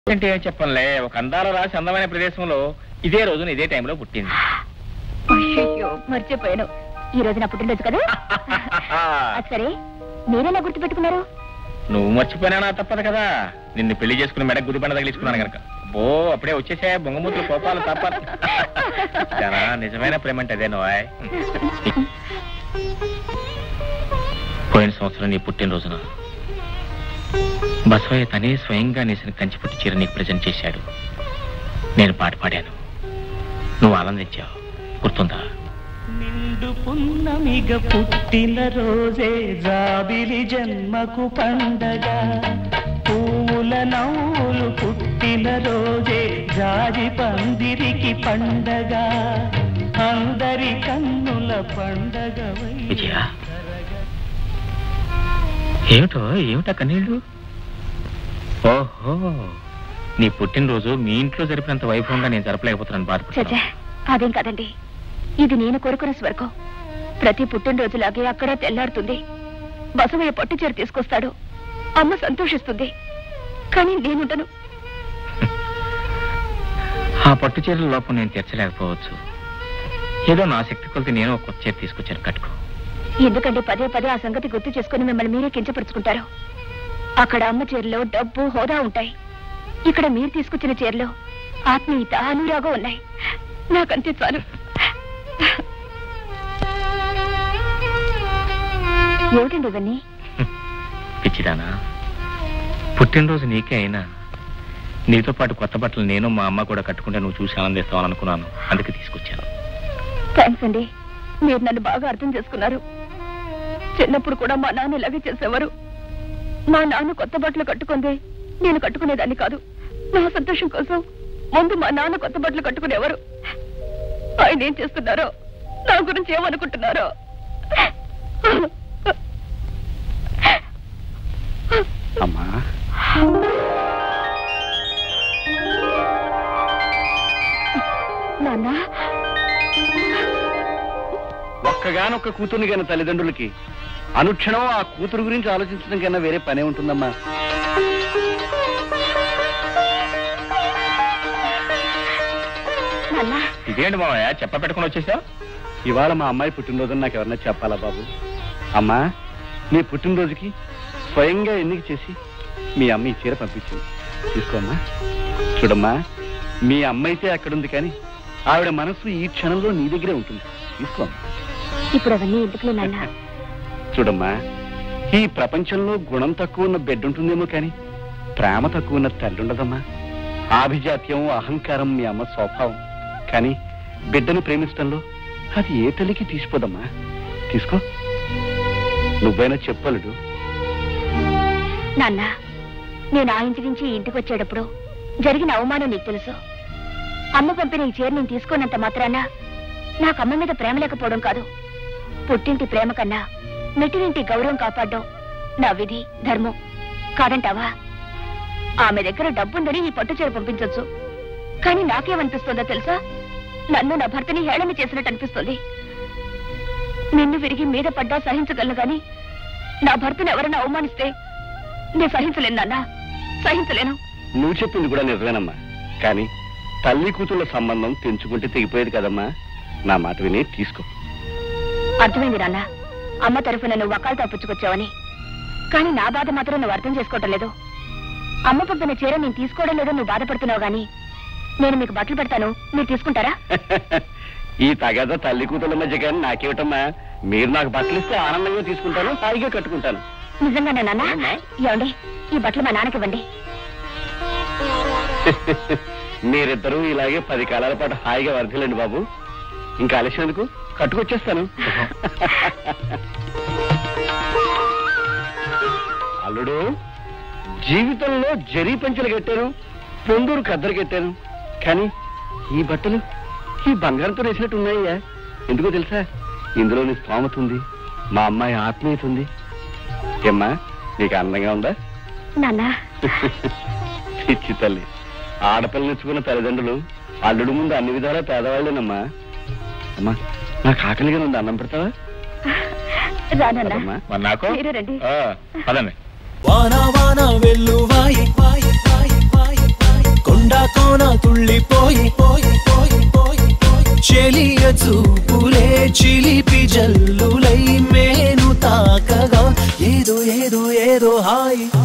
అంటే ఏం చెప్పనులే ఒక అందాల రాసి అందమైన ప్రదేశంలో ఇదే రోజున ఇదే టైంలో పుట్టింది అయ్యో మర్చిపోయాను ఈ రోజు నా పుట్టినరోజు కదా అది సరే మీరెలా గుర్తు పెట్టుకున్నారు నువ్వు మర్చిపోయినా నా తప్పదు కదా నిన్ను పెళ్లి చేసుకుని మెడకు గుదిబండ తగిలించుకున్నాను కనుక ఓ అప్పుడే వచ్చేసా బొంగమూతులు కోపాలు తప్ప చాలా నిజమైన ప్రేమ అంటే అదే నోయ్ పోయిన సంవత్సరం నీ పుట్టినరోజున బసవయ్య తనే స్వయంగా నేసిన కంచిపట్టు చీర నీకు ప్రజెంట్ చేశాడు నేను పాట పాడాను నువ్వు ఆనందించావు గుర్తుందా నిండు పున్నమిగ పుట్టిన రోజే జాబిలి జన్మకు పండగ పూల నవ్వులు పుట్టిన రోజే జాజి పందిరికి పండగ అందరి కన్నుల పండగ విజయ ఏమిటో ఏమిటా కన్నీళ్ళు ఓహో నీ పుట్టినరోజు మీ ఇంట్లో జరిపినంత వైభవంగా నేను జరపలేకపోతున్నాను చచ్చా బాధపడుతున్నా అదేం కాదండి ఇది నేను కోరుకున్న స్వర్గం ప్రతి పుట్టినరోజులాగే అక్కడ తెల్లారుతుంది బసవయ్య పట్టు చీర తీసుకొస్తాడు అమ్మ సంతోషిస్తుంది కానీ నేనుండను ఆ పట్టు చీరల లోపం నేను తీర్చలేకపోవచ్చు ఏదో నా శక్తి కొలితే నేను ఒక కొత్త చీర తీసుకొచ్చాను కట్టుకో ఎందుకంటే పదే పదే ఆ సంగతి గుర్తు చేసుకుని మిమ్మల్ని మీరే కించపరుచుకుంటారు అక్కడ అమ్మ చీరలో డబ్బు హోదా ఉంటాయి ఇక్కడ మీరు తీసుకొచ్చిన చీరలో ఆత్మీయత అనురాగం ఉన్నాయి నాకంతే చాలు ఏమిటండి ఇవన్నీ పిచ్చిదానా పుట్టినరోజు నీకే అయినా నీతో పాటు కొత్త బట్టలు నేను మా అమ్మ కూడా కట్టుకుంటే నువ్వు చూసి ఆనందిస్తావని అనుకున్నాను అందుకే తీసుకొచ్చాను థ్యాంక్స్ అండి మీరు నన్ను బాగా అర్థం చేసుకున్నారు చిన్నప్పుడు కూడా మా నాన్న ఇలాగే చేసేవారు మా నాన్న కొత్త బట్టలు కట్టుకుంది నేను కట్టుకునేదాన్ని కాదు నా సంతోషం కోసం ముందు మా నాన్న కొత్త బట్టలు కట్టుకునేవారు ఆయన ఏం చేస్తున్నారో నా గురించి ఏమనుకుంటున్నారో అమ్మా నాన్న ఒక్కగానొక్క కూతుర్ని కన్నా తల్లిదండ్రులకి అనుక్షణం ఆ కూతురు గురించి ఆలోచించడం కన్నా వేరే పనే ఉంటుందమ్మా నాన్న ఇదేంటి మామయ్య చెప్ప పెట్టుకుని వచ్చేసావు ఇవాళ మా అమ్మాయి పుట్టినరోజుని నాకు ఎవరన్నా చెప్పాలా బాబు అమ్మా నీ పుట్టినరోజుకి స్వయంగా ఎన్నిక చేసి మీ అమ్మ ఈ చీర పంపించింది తీసుకోమ్మా చూడమ్మా మీ అమ్మ అయితే అక్కడుంది కానీ ఆవిడ మనసు ఈ క్షణంలో నీ దగ్గరే ఉంటుంది తీసుకోమ్మా ఇప్పుడు అవన్నీ ఎందుకులే నాన్న చూడమ్మా ఈ ప్రపంచంలో గుణం తక్కువ ఉన్న బిడ్డ ఉంటుందేమో కానీ ప్రేమ తక్కువ ఉన్న తల్లి ఉండదమ్మా ఆభిజాత్యం అహంకారం మీ అమ్మ స్వభావం కానీ బిడ్డను ప్రేమించడంలో అది ఏ తల్లికి తీసిపోదమ్మా తీసుకో నువ్వైనా చెప్పలుడు నాన్న నేను ఆ ఇంటి నుంచి ఈ ఇంటికి వచ్చేటప్పుడు జరిగిన అవమానం నీకు తెలుసు అమ్మ పంపిన ఈ చీర నేను తీసుకున్నంత మాత్రాన నాకు అమ్మ మీద ప్రేమ లేకపోవడం కాదు పుట్టింటి ప్రేమ కన్నా మెట్టినింటి గౌరవం కాపాడడం నా విధి ధర్మం కాదంటావా ఆమె దగ్గర డబ్బుందని ఈ పట్టు చీర పంపించొచ్చు కానీ నాకేమనిపిస్తుందో తెలుసా నన్ను నా భర్తని హేళన చేసినట్టు అనిపిస్తుంది నిన్ను విరిగి మీద పడ్డా సహించగలను గాని నా భర్తను ఎవరైనా అవమానిస్తే నేను సహించలేను నాన్న సహించలేను నువ్వు చెప్పింది కూడా నిజమేనమ్మా కానీ తల్లి కూతుళ్ళ సంబంధం తెంచుకుంటే తెగిపోయేది కదమ్మా నా మాట విని తీసుకో అర్థమైంది నాన్న అమ్మ తరఫున నువ్వు వకాలు తప్పించుకొచ్చావని కానీ నా బాధ మాత్రం నువ్వు అర్థం చేసుకోవటం లేదు అమ్మ పంపిన చీర నేను తీసుకోవడం లేదో నువ్వు బాధపడుతున్నావు గాని నేను మీకు బట్టలు పెడతాను మీరు తీసుకుంటారా ఈ తగద తల్లి కూతుళ్ళ మధ్య కానీ నాకేమిటమ్మా మీరు నాకు బట్టలు ఇస్తే ఆనందంగా తీసుకుంటాను హాయిగా కట్టుకుంటాను నిజంగానే నాన్న అవునా? ఏమండి ఈ బట్టలు మా నాన్నకి ఇవ్వండి మీరిద్దరూ ఇలాగే పది కాలాల పాటు హాయిగా వర్ధిల్లండి బాబు ఇంకా ఆలస్యం ఎందుకు కట్టుకొచ్చేస్తాను అల్లుడు జీవితంలో జరీ పంచలు కట్టాను పొందూరు కద్దరు కట్టాను కానీ ఈ బట్టలు ఈ బంగారంతో వేసినట్టు ఉన్నాయ్యా ఎందుకో తెలుసా ఇందులోని స్తోమత ఉంది మా అమ్మాయి ఆత్మీయత ఉంది ఏమ్మా నీకు అందంగా ఉందా నాన్న పిచ్చి తల్లి ఆడపిల్ల నేర్చుకున్న తల్లిదండ్రులు అల్లుడు ముందు అన్ని విధాలా పేదవాళ్ళేనమ్మా అమ్మా నాకు ఆకలిగా ఉంది అన్నం పెడతావా రానన్నా అమ్మా మరి నాకు మీరు రండి ఆ, పదండి వాన వాన వెల్లువాయి వాయి వాయి వాయి వాయి ఏదో హాయి